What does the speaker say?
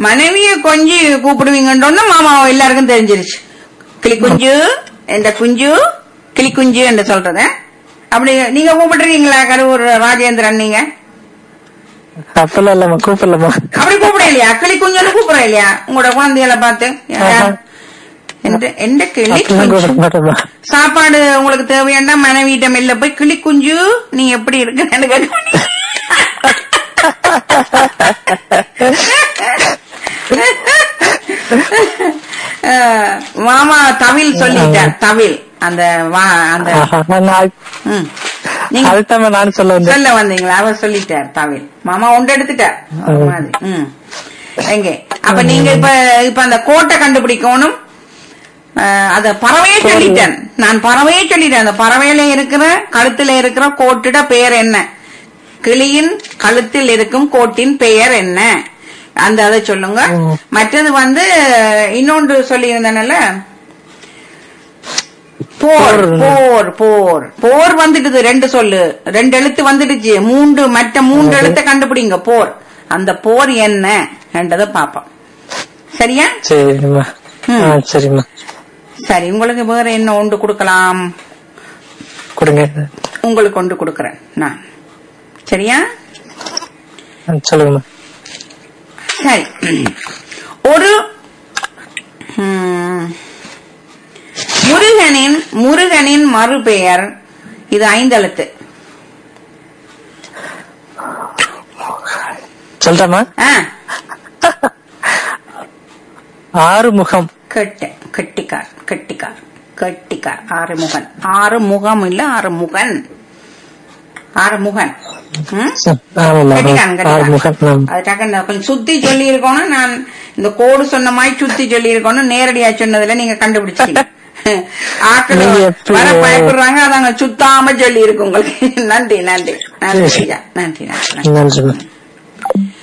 மனைவிய கொஞ்சி கூப்பிடுவீங்கன்னு மாமா எல்லாருக்கும் தெரிஞ்சிருச்சு கிளி குஞ்சு என்ற குஞ்சு கிளி குஞ்சு என்று சொல்றது அப்படி நீங்க கூப்பிடுறீங்களா கருவூர் ராஜேந்திரன் நீங்க அப்பெல்லாம் இல்லம்மா கூப்பிடலம்மா அப்படி கூப்பிட இல்லையா கிளி குஞ்சுன்னு கூப்பிடுற இல்லையா உங்களோட குழந்தைகளை பார்த்து ஆஹா. எந்த- எந்த கிளி அப்பெல்லாம் குஞ்சு கூப்பிட மாட்டோம்மா சாப்பாடு உங்களுக்கு தேவையாண்டா மனைவிட்ட மெல்ல போய் கிளி குஞ்சு நீ எப்படி இருக்குன்னு கேட்க அஹ், மாமா தவில் சொல்லிட்டார் தவில் அந்த வா- அந்த ஆஹா, நான் ம். நீங்க அதுதான் நானும் சொல்ல வந்தேன் சொல்ல வந்தீங்களா அவர் சொல்லிட்டார் தவில் மாமா ஒன்று எடுத்துட்டார் ஒரு ம். மாதிரி ம் எங்க அப்ப நீங்க இப்ப இப்ப அந்த கோட்டை கண்டுபிடிக்கணும் அஹ், அத பறவையே சொல்லிட்டேன் நான் பறவையே சொல்லிட்டேன் அந்த பறவையில இருக்கிற கழுத்துல இருக்கிற கோட்டிட பெயர் என்ன கிளியின் கழுத்தில் இருக்கும் கோட்டின் பெயர் என்ன அந்த அதை சொல்லுங்க ம். மற்றது வந்து இன்னொன்று சொல்லியிருந்தேன்ல போர் போர். போர் போர் போர் வந்துடுது ரெண்டு சொல்லு ரெண்டு எழுத்து வந்துடுச்சு மூன்று மற்ற மூன்று எழுத்தை கண்டுபிடிங்க போர் அந்த போர் என்ன என்றதை பாப்போம் சரியா சரிம்மா ம். ஆ, சரிம்மா சரி உங்களுக்கு வேற என்ன ஒன்று கொடுக்கலாம் கொடுங்க உங்களுக்கு ஒன்று கொடுக்கறேன் நான் சரியா ஆ, சொல்லுங்கம்மா சரி ஒரு ம், முருகனின் முருகனின் மறுபெயர் இது ஐந்தெழுத்து சொல்றேம்மா ஆ ஆறு முகம் கெட்ட கெட்டிக்கார் கெட்டிக்கார் கெட்டிக்கார் ஆறுமுகன் ஆறுமுகம் இல்ல ஆறுமுகன் ஆறுமுகன் ம்? ஆமாம்மா கெட்டிக்காரன், ஆறு கெட்டிக்காரன். முகம் ஆமா. அது டக்குன்னு கொஞ்சம் சுத்தி சொல்லி இருக்கணும் நான் இந்த கோடு சொன்ன மாதிரி சுத்தி சொல்லி இருக்கணும் நேரடியா சொன்னதுல நீங்க கண்டுபிடிச்சீங்க ஆட்கள் நீங்க எப்படி- வர பயப்படுறாங்க அதாங்க சுத்தாம சொல்லி இருக்கு உங்களுக்கு நன்றி நன்றி நன்றி ஐயா. நன்றி நன்றி நன்றி நன்றிம்மா